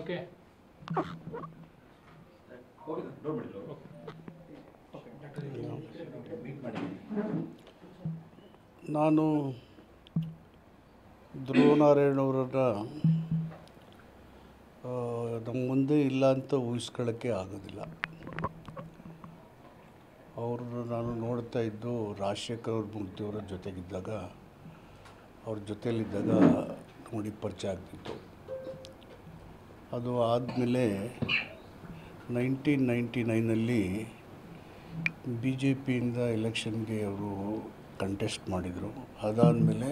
okay ನಾನು ಧ್ರುವನಾರಾಯಣವರನ್ನ ಆ, ನಮ್ಮ ಮುಂದೆ ಇಲ್ಲ ಅಂತ ಊಹಿಸ್ಕೊಳ್ಳೋಕ್ಕೆ ಆಗೋದಿಲ್ಲ ಅವ್ರನ್ನ ನಾನು ನೋಡ್ತಾ ಇದ್ದು ರಾಜಶೇಖರ್ ಅವ್ರ ಮೂರ್ತಿಯವರ ಜೊತೆಗಿದ್ದಾಗ ಅವ್ರ ಜೊತೆಯಲ್ಲಿದ್ದಾಗ ನೋಡಿ ಪರಿಚಯ ಆಗ್ತಿತ್ತು ಅದು ಆದಮೇಲೆ ನೈನ್ಟೀನ್ ನೈಂಟಿ ನೈನಲ್ಲಿ ಬಿ ಜೆ ಪಿಯಿಂದ ಎಲೆಕ್ಷನ್ಗೆ ಅವರು ಕಂಟೆಸ್ಟ್ ಮಾಡಿದರು ಅದಾದಮೇಲೆ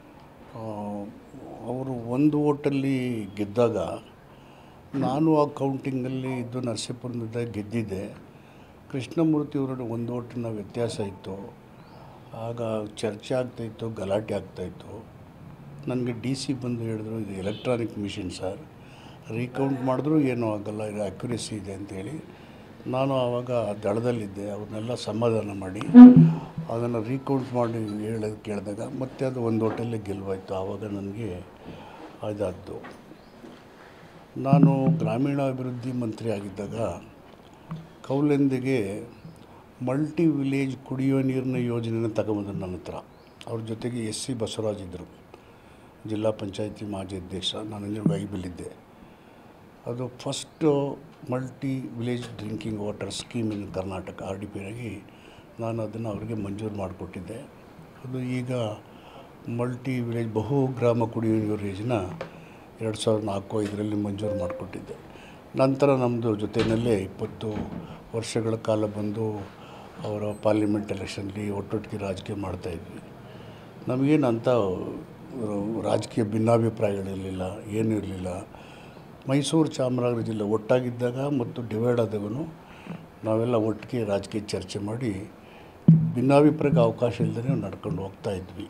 ಅವರು ಒಂದು ಓಟಲ್ಲಿ ಗೆದ್ದಾಗ ನಾನು ಆ ಕೌಂಟಿಂಗಲ್ಲಿ ಇದ್ದು ನರಸೀಪುರದಿಂದ ಗೆದ್ದಿದ್ದೆ ಕೃಷ್ಣಮೂರ್ತಿಯವರ ಒಂದು ಓಟಿನ ವ್ಯತ್ಯಾಸ ಇತ್ತು ಆಗ ಚರ್ಚೆ ಆಗ್ತಾಯಿತ್ತು ಗಲಾಟೆ ಆಗ್ತಾಯಿತ್ತು ನನಗೆ ಡಿ ಸಿ ಬಂದು ಹೇಳಿದ್ರು ಇದು ಎಲೆಕ್ಟ್ರಾನಿಕ್ ಮಿಷಿನ್ ಸರ್ ರೀಕೌಂಟ್ ಮಾಡಿದ್ರೂ ಏನೂ ಆಗಲ್ಲ ಇದು ಅಕ್ಯುರೇಸಿ ಇದೆ ಅಂತೇಳಿ ನಾನು ಆವಾಗ ದಳದಲ್ಲಿದ್ದೆ ಅವ್ರನ್ನೆಲ್ಲ ಸಮಾಧಾನ ಮಾಡಿ ಅದನ್ನು ರೀಕೌಂಟ್ ಮಾಡಿ ಹೇಳೋದು ಕೇಳಿದಾಗ ಮತ್ತೆ ಅದು ಒಂದು ಹೋಟೆಲ್ಲೇ ಗೆಲುವಾಯಿತು ಆವಾಗ ನನಗೆ ಇದಾದ್ದು ನಾನು ಗ್ರಾಮೀಣಾಭಿವೃದ್ಧಿ ಮಂತ್ರಿ ಆಗಿದ್ದಾಗ ಕೌಲೆಂದಿಗೆ ಮಲ್ಟಿ ವಿಲೇಜ್ ಕುಡಿಯೋ ನೀರಿನ ಯೋಜನೆನ ತಗೊಂಬಂದ್ರು ನನ್ನ ಹತ್ರ ಅವ್ರ ಜೊತೆಗೆ ಎಸ್ ಸಿ ಬಸವರಾಜ್ ಇದ್ದರು ಜಿಲ್ಲಾ ಪಂಚಾಯತಿ ಮಾಜಿ ಅಧ್ಯಕ್ಷ ನಾನು ವೈಬಲ್ಲಿದ್ದೆ ಅದು first multi village drinking water scheme in Karnataka R D P ಆಗಿ ನಾನು ಅದನ್ನು ಅವರಿಗೆ ಮಂಜೂರು ಮಾಡಿಕೊಟ್ಟಿದ್ದೆ ಅದು ಈಗ ಮಲ್ಟಿ ವಿಲೇಜ್ ಬಹು ಗ್ರಾಮ ಕುಡಿಯುವ ನೀರು ಯೋಜನೆ ಎರಡು ಸಾವಿರದ ನಾಲ್ಕು ಐದರಲ್ಲಿ ಮಂಜೂರು ಮಾಡಿಕೊಟ್ಟಿದ್ದೆ ನಂತರ ನಮ್ಮದು ಜೊತೆಯಲ್ಲೇ ಇಪ್ಪತ್ತು ವರ್ಷಗಳ ಕಾಲ ಬಂದು ಅವರ ಪಾರ್ಲಿಮೆಂಟ್ ಎಲೆಕ್ಷನ್ಲಿ ಒಟ್ಟೊಟ್ಟಿಗೆ ರಾಜಕೀಯ ಮಾಡ್ತಾಯಿದ್ವಿ ನಮಗೇನಂತ ರಾಜಕೀಯ ಭಿನ್ನಾಭಿಪ್ರಾಯಗಳಿರಲಿಲ್ಲ ಏನೂ ಇರಲಿಲ್ಲ ಮೈಸೂರು ಚಾಮರಾಜನಗರ ಜಿಲ್ಲೆ ಒಟ್ಟಾಗಿದ್ದಾಗ ಮತ್ತು ಡಿವೈಡ್ ಆದಾಗೂ ನಾವೆಲ್ಲ ಒಟ್ಟಿಗೆ ರಾಜಕೀಯ ಚರ್ಚೆ ಮಾಡಿ ಭಿನ್ನಾಭಿಪ್ರಾಯಕ್ಕೆ ಅವಕಾಶ ಇಲ್ಲದೇ ನಡ್ಕೊಂಡು ಹೋಗ್ತಾ ಇದ್ವಿ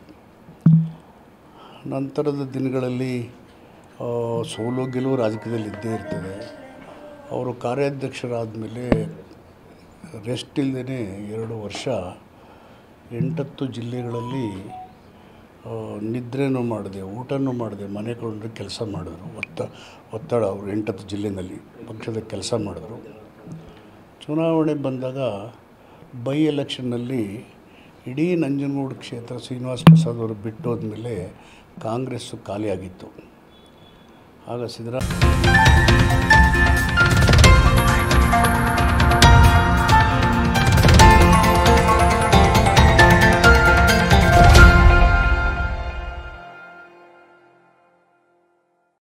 ನಂತರದ ದಿನಗಳಲ್ಲಿ ಆ, ಸೋಲು ಗೆಲುವು ರಾಜಕೀಯದಲ್ಲಿ ಇದ್ದೇ ಇರ್ತದೆ ಅವರು ಕಾರ್ಯಾಧ್ಯಕ್ಷರಾದ ಮೇಲೆ ರೆಸ್ಟ್ ಇಲ್ಲದೇ ಎರಡು ವರ್ಷ ಎಂಟತ್ತು ಜಿಲ್ಲೆಗಳಲ್ಲಿ ಆ, ನಿದ್ರೆನೂ ಮಾಡಿದೆ ಊಟನೂ ಮಾಡಿದೆ ಮನೆ ಕೊಂಡು ಕೆಲಸ ಮಾಡಿದ್ರು ಒತ್ತ ಒತ್ತಡ ಅವರು ಎಂಟತ್ತು ಜಿಲ್ಲೆಯಲ್ಲಿ ಪಕ್ಷದ ಕೆಲಸ ಮಾಡಿದ್ರು ಚುನಾವಣೆ ಬಂದಾಗ ಬೈ ಎಲೆಕ್ಷನ್ನಲ್ಲಿ ಇಡೀ ನಂಜನಗೂಡು ಕ್ಷೇತ್ರ ಶ್ರೀನಿವಾಸ ಪ್ರಸಾದ್ ಅವರು ಬಿಟ್ಟು ಹೋದ್ಮೇಲೆ ಕಾಂಗ್ರೆಸ್ಸು ಖಾಲಿಯಾಗಿತ್ತು ಆಗ ಸಿದ್ದರಾ